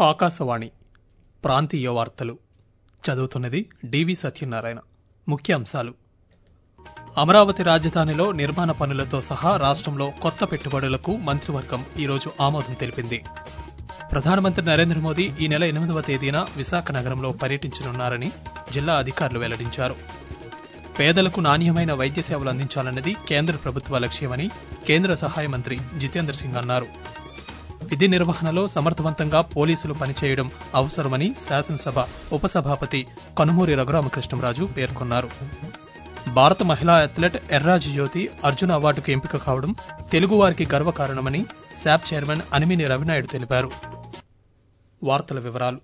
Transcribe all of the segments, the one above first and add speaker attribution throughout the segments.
Speaker 1: ఆకాశవాణి ప్రాంతీయ వార్తలు చదువుతున్నది డివి సత్యనారాయణ ముఖ్య అంశాలు అమరావతి రాజధానిలో నిర్మాణ పనులతో సహా రాష్ట్రంలో కొత్త పెట్టుబడులకు మంత్రివర్గం ఈరోజు ఆమోదం తెలిపింది ప్రధానమంత్రి నరేంద్ర మోదీ ఈ నెల ఎనిమిదవ తేదీన విశాఖ నగరంలో పర్యటించనున్నారని జిల్లా అధికారులు వెల్లడించారు పేదలకు నాణ్యమైన వైద్య సేవలు అందించాలన్నది కేంద్ర ప్రభుత్వ లక్ష్యమని కేంద్ర సహాయ మంత్రి జితేంద్ర సింగ్ అన్నారు విధి నిర్వహణలో సమర్థవంతంగా పోలీసులు పనిచేయడం అవసరమని శాసనసభ ఉపసభాపతి కనుమూరి రఘురామకృష్ణంరాజు పేర్కొన్నారు భారత మహిళా అథ్లెట్ ఎర్రాజు జ్యోతి అర్జున అవార్డుకు ఎంపిక కావడం తెలుగువారికి గర్వకారణమని శాప్ చైర్మన్ అనిమిని రవినాయుడు తెలిపారు వార్తల వివరాలు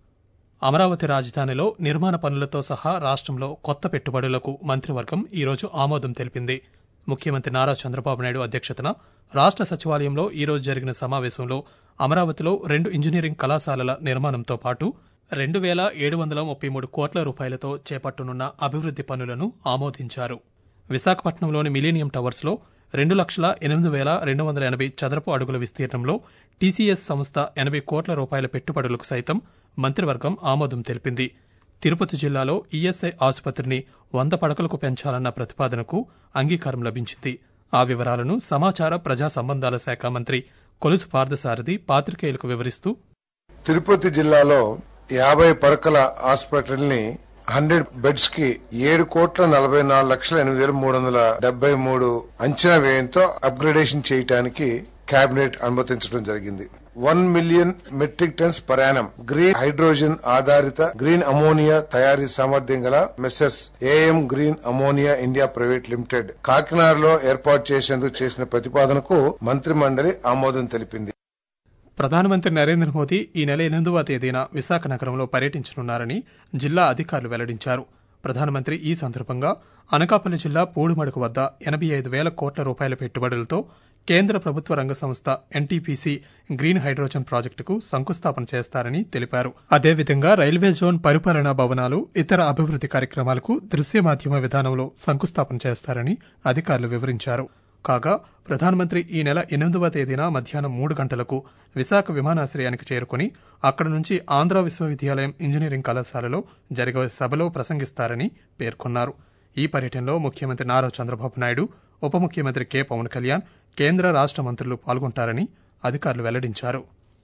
Speaker 1: అమరావతి రాజధానిలో నిర్మాణ పనులతో సహా రాష్ట్రంలో కొత్త పెట్టుబడులకు మంత్రివర్గం ఈరోజు ఆమోదం తెలిపింది ముఖ్యమంత్రి నారా చంద్రబాబు నాయుడు అధ్యక్షతన రాష్ట్ర సచివాలయంలో ఈరోజు జరిగిన సమావేశంలో అమరావతిలో రెండు ఇంజనీరింగ్ కళాశాలల నిర్మాణంతో పాటు రెండు వేల ఏడు వందల ముప్పై మూడు కోట్ల రూపాయలతో చేపట్టనున్న అభివృద్ది పనులను ఆమోదించారు విశాఖపట్నంలోని మిలీనియం టవర్స్లో రెండు లక్షల ఎనిమిది వేల రెండు వందల ఎనభై చదరపు అడుగుల విస్తీర్ణంలో టీసీఎస్ సంస్థ ఎనభై కోట్ల రూపాయల పెట్టుబడులకు సైతం మంత్రివర్గం ఆమోదం తెలిపింది తిరుపతి జిల్లాలో ఈఎస్ఐ ఆసుపత్రిని వంద పడకలకు పెంచాలన్న ప్రతిపాదనకు అంగీకారం లభించింది ఆ వివరాలను సమాచార ప్రజా సంబంధాల శాఖ మంత్రి కొలుసు పార్థసారథి పాత్రికేయులకు వివరిస్తూ
Speaker 2: తిరుపతి జిల్లాలో యాభై పడకల హాస్పిటల్ ని హండ్రెడ్ బెడ్స్ కి ఏడు కోట్ల నలభై నాలుగు లక్షల ఎనిమిది వేల మూడు వందల డెబ్బై మూడు అంచనా వ్యయంతో అప్గ్రేడేషన్ చేయడానికి కేబినెట్ అనుమతించడం జరిగింది one million metric tons per annum green hydrogen ఆధారిత గ్రీన్ అమోనియా తయారీ సామర్థ్యం గల messrs AM green ammonia India private limited కాకినాడలో ఏర్పాటు చేసేందుకు చేసిన ప్రతిపాదనకు మంత్రి మండలి ఆమోదం తెలిపింది
Speaker 1: ప్రధానమంత్రి నరేంద్ర మోదీ ఈ నెల ఎనిమిదవ తేదీన విశాఖ నగరంలో పర్యటించనున్నారని జిల్లా అధికారులు వెల్లడించారు ప్రధానమంత్రి ఈ సందర్భంగా అనకాపల్లి జిల్లా పూడిమడుకు వద్ద ఎనభై ఐదు వేల కోట్ల రూపాయల పెట్టుబడులతో కేంద్ర ప్రభుత్వ రంగ సంస్థ ఎన్టీపీసీ గ్రీన్ హైడ్రోజన్ ప్రాజెక్టుకు శంకుస్థాపన చేస్తారని తెలిపారు అదేవిధంగా రైల్వే జోన్ పరిపాలనా భవనాలు ఇతర అభివృద్ది కార్యక్రమాలకు దృశ్య మాధ్యమ విధానంలో శంకుస్థాపన చేస్తారని అధికారులు వివరించారు కాగా ప్రధానమంత్రి ఈ నెల ఎనిమిదవ తేదీన మధ్యాహ్నం మూడు గంటలకు విశాఖ విమానాశ్రయానికి చేరుకుని అక్కడ నుంచి ఆంధ్ర విశ్వవిద్యాలయం ఇంజనీరింగ్ కళాశాలలో జరిగే సభలో ప్రసంగిస్తారని పేర్కొన్నారు ఈ పర్యటనలో ముఖ్యమంత్రి నారా చంద్రబాబు నాయుడు ఉప ముఖ్యమంత్రి కె పవన్ కళ్యాణ్ కేంద్ర రాష్ట మంత్రులు పాల్గొంటారని అధికారులు వెల్లడించారు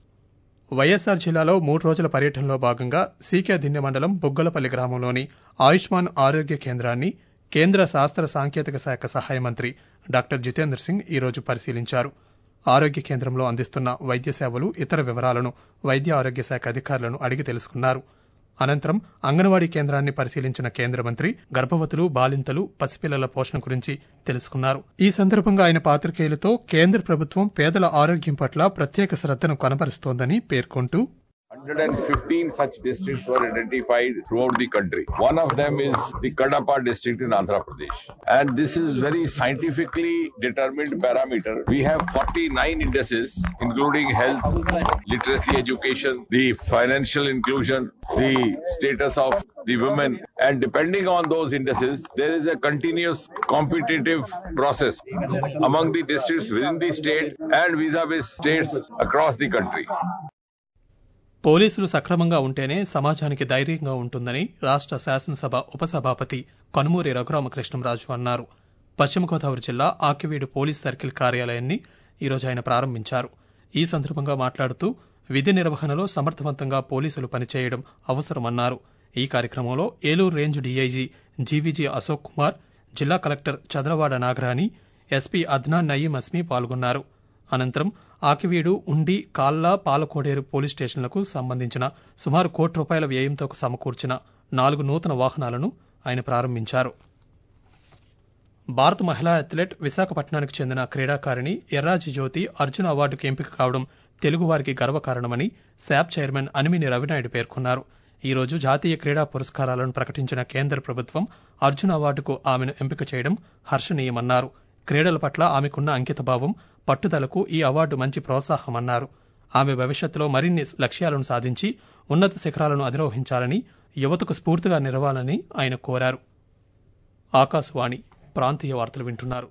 Speaker 1: వైఎస్సార్ జిల్లాలో మూడు రోజుల పర్యటనలో భాగంగా సీకే దిన్నె మండలం బుగ్గలపల్లి గ్రామంలోని ఆయుష్మాన్ ఆరోగ్య కేంద్రాన్ని కేంద్ర శాస్త్ర సాంకేతిక శాఖ సహాయ మంత్రి డాక్టర్ జితేంద్ర సింగ్ ఈరోజు పరిశీలించారు ఆరోగ్య కేంద్రంలో అందిస్తున్న వైద్య సేవలు ఇతర వివరాలను వైద్య ఆరోగ్య శాఖ అధికారులను అడిగి తెలుసుకున్నారు అనంతరం అంగన్వాడీ కేంద్రాన్ని పరిశీలించిన కేంద్ర మంత్రి గర్భవతులు బాలింతలు పసిపిల్లల పోషణ గురించి తెలుసుకున్నారు ఈ సందర్భంగా ఆయన పాత్రికేయులతో కేంద్ర ప్రభుత్వం పేదల ఆరోగ్యం పట్ల ప్రత్యేక శ్రద్దను కనబరుస్తోందని పేర్కొంటూ
Speaker 3: 115 such districts were identified throughout the country. One of them is the Kadapa district in Andhra Pradesh. And this is very scientifically determined parameter. We have 49 indices, including health, literacy education, the financial inclusion, the status of the women. And depending on those indices, there is a continuous competitive process among the districts within the state and vis-a-vis states across the country.
Speaker 1: పోలీసులు సక్రమంగా ఉంటేనే సమాజానికి ధైర్యంగా ఉంటుందని రాష్ట్ర శాసనసభ ఉపసభాపతి కనుమూరి రఘురామకృష్ణంరాజు అన్నారు పశ్చిమ గోదావరి జిల్లా ఆకివీడు పోలీస్ సర్కిల్ కార్యాలయాన్ని ఈరోజు ఆయన ప్రారంభించారు ఈ సందర్భంగా మాట్లాడుతూ విధి నిర్వహణలో సమర్థవంతంగా పోలీసులు పనిచేయడం అవసరమన్నారు ఈ కార్యక్రమంలో Eluru range DIG GVG Ashok Kumar జిల్లా కలెక్టర్ చదరవాడ నాగరాణి ఎస్పీ అద్నాన్ నయీం అస్మి పాల్గొన్నారు అనంతరం ఆకివీడు ఉండి కాల్లా పాలకోడేరు పోలీస్ స్టేషన్లకు సంబంధించిన సుమారు కోటి రూపాయల వ్యయంతో సమకూర్చిన నాలుగు నూతన వాహనాలను ఆయన ప్రారంభించారు భారత మహిళా అథ్లెట్ విశాఖపట్నానికి చెందిన క్రీడాకారిణి ఎర్రాజి జ్యోతి అర్జున అవార్డుకు ఎంపిక కావడం తెలుగువారికి గర్వకారణమని శాప్ చైర్మన్ అనిమిని రవినాయుడు పేర్కొన్నారు ఈ రోజు జాతీయ క్రీడా పురస్కారాలను ప్రకటించిన కేంద్ర ప్రభుత్వం అర్జున అవార్డుకు ఆమెను ఎంపిక చేయడం హర్షణీయమన్నారు క్రీడల పట్ల ఆమెకున్న అంకితభావం పట్టుదలకు ఈ అవార్డు మంచి ప్రోత్సాహమన్నారు ఆమె భవిష్యత్తులో మరిన్ని లక్ష్యాలను సాధించి ఉన్నత శిఖరాలను అధిరోహించాలని యువతకు స్ఫూర్తిగా నిలవాలని ఆయన కోరారు ఆకాశవాణి ప్రాంతీయ వార్తలు వింటున్నారు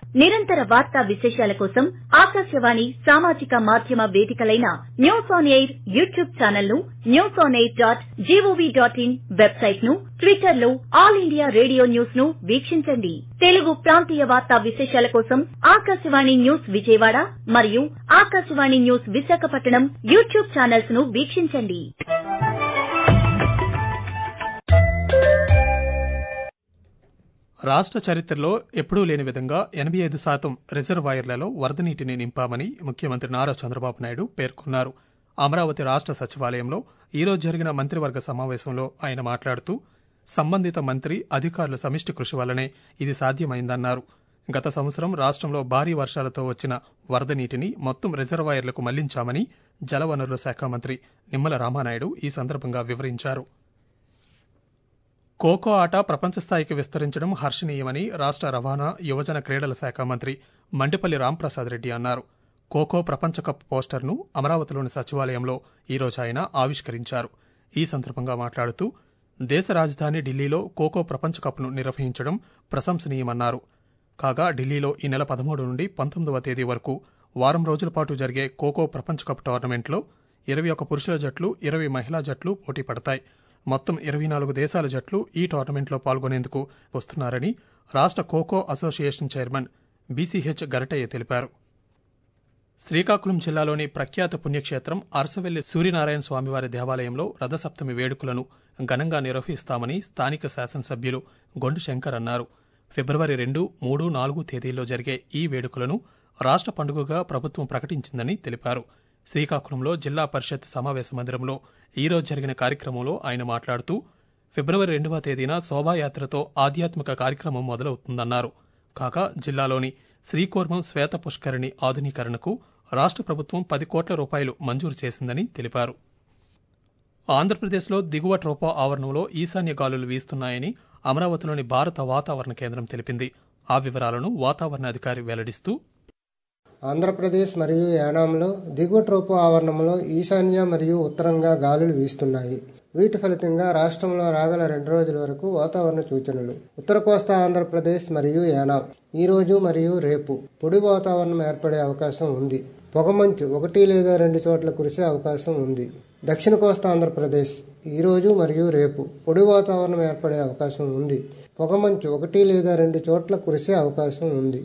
Speaker 4: నిరంతర వార్తా విశేషాల కోసం ఆకాశవాణి సామాజిక మాధ్యమ వేదికలైన news on air YouTube channel ను news on air dot gov dot in website ను ట్విట్టర్ లో ఆల్ ఇండియా రేడియో న్యూస్ ను వీక్షించండి తెలుగు ప్రాంతీయ వార్తా విశేషాల కోసం ఆకాశవాణి న్యూస్ విజయవాడ మరియు Akashvani news Visakhapatnam YouTube channels ను వీక్షించండి
Speaker 1: రాష్ట్ర చరిత్రలో ఎప్పుడూ లేని విధంగా ఎనభై ఐదు శాతం రిజర్వాయర్లలో వరద నీటిని నింపామని ముఖ్యమంత్రి నారా చంద్రబాబు నాయుడు పేర్కొన్నారు అమరావతి రాష్ట్ర సచివాలయంలో ఈరోజు జరిగిన మంత్రివర్గ సమావేశంలో ఆయన మాట్లాడుతూ సంబంధిత మంత్రి అధికారుల సమిష్టి కృషి వల్లనే ఇది సాధ్యమైందన్నారు గత సంవత్సరం రాష్ట్రంలో భారీ వర్షాలతో వచ్చిన వరద నీటిని మొత్తం రిజర్వాయర్లకు మళ్లించామని జలవనరుల శాఖ మంత్రి నిమ్మల రామానాయుడు ఈ సందర్భంగా వివరించారు ఖోఖో ఆట ప్రపంచ స్థాయికి విస్తరించడం హర్షణీయమని రాష్ట్ర రవాణా యువజన క్రీడల శాఖ మంత్రి మండిపల్లి రాంప్రసాద్ రెడ్డి అన్నారు ఖోఖో ప్రపంచ కప్ పోస్టర్ను అమరావతిలోని సచివాలయంలో ఈరోజు ఆయన ఆవిష్కరించారు ఈ సందర్భంగా మాట్లాడుతూ దేశ రాజధాని ఢిల్లీలో ఖోఖో ప్రపంచ కప్ను నిర్వహించడం ప్రశంసనీయమన్నారు కాగా ఢిల్లీలో ఈ నెల పదమూడు నుండి పంతొమ్మిదవ తేదీ వరకు వారం రోజుల పాటు జరిగే ఖోఖో ప్రపంచ కప్ టోర్నమెంట్లో ఇరవై ఒక పురుషుల జట్లు ఇరవై మహిళా జట్లు పోటీ పడతాయి మొత్తం ఇరవై నాలుగు దేశాల జట్లు ఈ టోర్నమెంట్లో పాల్గొనేందుకు వస్తున్నారని రాష్ట్ర kho kho association chairman BCH Garataiah తెలిపారు శ్రీకాకుళం జిల్లాలోని ప్రఖ్యాత పుణ్యక్షేత్రం అరసవెల్లి సూర్యనారాయణ స్వామివారి దేవాలయంలో రథసప్తమి వేడుకలను ఘనంగా నిర్వహిస్తామని స్థానిక శాసనసభ్యులు గొండు శంకర్ అన్నారు ఫిబ్రవరి రెండు మూడు నాలుగు తేదీల్లో జరిగే ఈ వేడుకలను రాష్ట్ర పండుగగా ప్రభుత్వం ప్రకటించిందని తెలిపారు శ్రీకాకుళంలో జిల్లా పరిషత్ సమావేశ మందిరంలో ఈరోజు జరిగిన కార్యక్రమంలో ఆయన మాట్లాడుతూ ఫిబ్రవరి రెండవ తేదీన శోభాయాత్రతో ఆధ్యాత్మిక కార్యక్రమం మొదలవుతుందన్నారు కాగా జిల్లాలోని శ్రీకూర్మం శ్వేత పుష్కరిణి ఆధునీకరణకు రాష్ట్ర ప్రభుత్వం పది కోట్ల రూపాయలు మంజూరు చేసిందని తెలిపారు ఆంధ్రప్రదేశ్లో దిగువ ట్రోపా ఆవరణంలో ఈశాన్య గాలులు వీస్తున్నాయని అమరావతిలోని భారత వాతావరణ కేంద్రం తెలిపింది ఆ వివరాలను వాతావరణ అధికారి వెల్లడిస్తూ
Speaker 5: ఆంధ్రప్రదేశ్ మరియు యానాంలో దిగువ ట్రోపో ఆవరణంలో ఈశాన్య మరియు ఉత్తరంగా గాలులు వీస్తున్నాయి వీటి ఫలితంగా రాష్ట్రంలో రాగల రెండు రోజుల వరకు వాతావరణ సూచనలు ఉత్తర కోస్తా ఆంధ్రప్రదేశ్ మరియు యానాం ఈ రోజు మరియు రేపు పొడి వాతావరణం ఏర్పడే అవకాశం ఉంది పొగమంచు ఒకటి లేదా రెండు చోట్ల కురిసే అవకాశం ఉంది దక్షిణ కోస్తా ఆంధ్రప్రదేశ్ ఈ రోజు మరియు రేపు పొడి వాతావరణం ఏర్పడే అవకాశం ఉంది పొగమంచు ఒకటి లేదా రెండు చోట్ల కురిసే అవకాశం ఉంది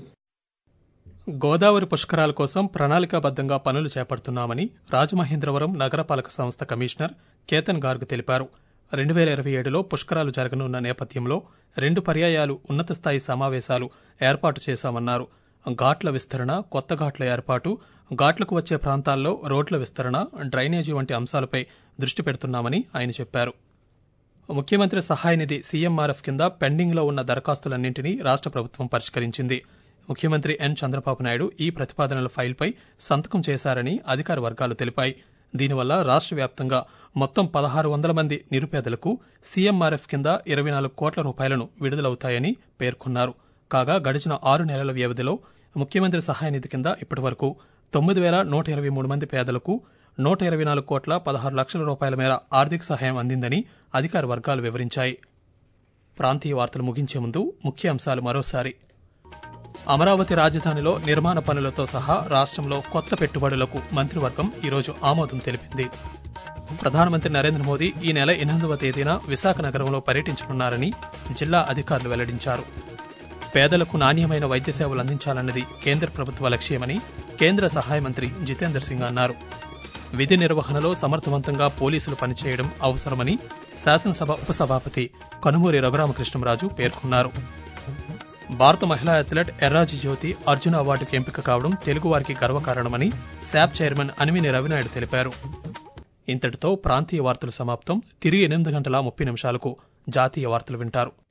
Speaker 1: గోదావరి పుష్కరాల కోసం ప్రణాళికాబద్దంగా పనులు చేపడుతున్నామని రాజమహేంద్రవరం నగరపాలక సంస్థ కమిషనర్ కేతన్ గార్గ్ తెలిపారు రెండు వేల ఇరవై ఏడులో పుష్కరాలు జరగనున్న నేపథ్యంలో రెండు పర్యాయాలు ఉన్నత స్థాయి సమావేశాలు ఏర్పాటు చేశామన్నారు ఘాట్ల విస్తరణ కొత్త ఘాట్ల ఏర్పాటు ఘాట్లకు వచ్చే ప్రాంతాల్లో రోడ్ల విస్తరణ డ్రైనేజీ వంటి అంశాలపై దృష్టి పెడుతున్నామని ఆయన చెప్పారు ముఖ్యమంత్రి సహాయ నిధి సీఎంఆర్ఎఫ్ కింద పెండింగ్లో ఉన్న దరఖాస్తులన్నింటినీ రాష్ట్ర ప్రభుత్వం పరిష్కరించింది ముఖ్యమంత్రి ఎన్ చంద్రబాబు నాయుడు ఈ ప్రతిపాదనల ఫైల్పై సంతకం చేశారని అధికార వర్గాలు తెలిపాయి దీనివల్ల రాష్ట్ర వ్యాప్తంగా మొత్తం పదహారు వందల మంది నిరుపేదలకు సీఎంఆర్ఎఫ్ కింద ఇరవై నాలుగు కోట్ల రూపాయలను విడుదలవుతాయని పేర్కొన్నారు కాగా గడిచిన ఆరు నెలల వ్యవధిలో ముఖ్యమంత్రి సహాయ నిధి కింద ఇప్పటివరకు తొమ్మిది వేల నూట ఇరవై మూడు మంది పేదలకు నూట ఇరవై నాలుగు కోట్ల పదహారు లక్షల రూపాయల మేర ఆర్థిక సహాయం అందిందని అధికార వర్గాలు వివరించాయి ప్రాంతీయ వార్తలు ముగించే ముందు ముఖ్య అంశాలు మరోసారి అమరావతి రాజధానిలో నిర్మాణ పనులతో సహా రాష్ట్రంలో కొత్త పెట్టుబడులకు మంత్రివర్గం ఈరోజు ఆమోదం తెలిపింది ప్రధానమంత్రి నరేంద్ర మోదీ ఈ నెల ఎనిమిదవ తేదీన విశాఖ నగరంలో పర్యటించనున్నారని జిల్లా అధికారులు వెల్లడించారు పేదలకు నాణ్యమైన వైద్య సేవలు అందించాలన్నది కేంద్ర ప్రభుత్వ లక్ష్యమని కేంద్ర సహాయ మంత్రి జితేందర్ సింగ్ అన్నారు విధి నిర్వహణలో సమర్థవంతంగా పోలీసులు పనిచేయడం అవసరమని శాసనసభ ఉపసభాపతి కనుమూరి రఘురామకృష్ణంరాజు పేర్కొన్నారు భారత మహిళా అథ్లెట్ ఎర్రాజి జ్యోతి అర్జున అవార్డుకు ఎంపిక కావడం తెలుగువారికి గర్వకారణమని శాప్ చైర్మన్ అనిమిని రవినాయుడు తెలిపారు ఇంతటితో ప్రాంతీయ వార్తలు సమాప్తం తిరిగి ఎనిమిది గంటల ముప్పై నిమిషాలకు జాతీయ వార్తలు వింటారు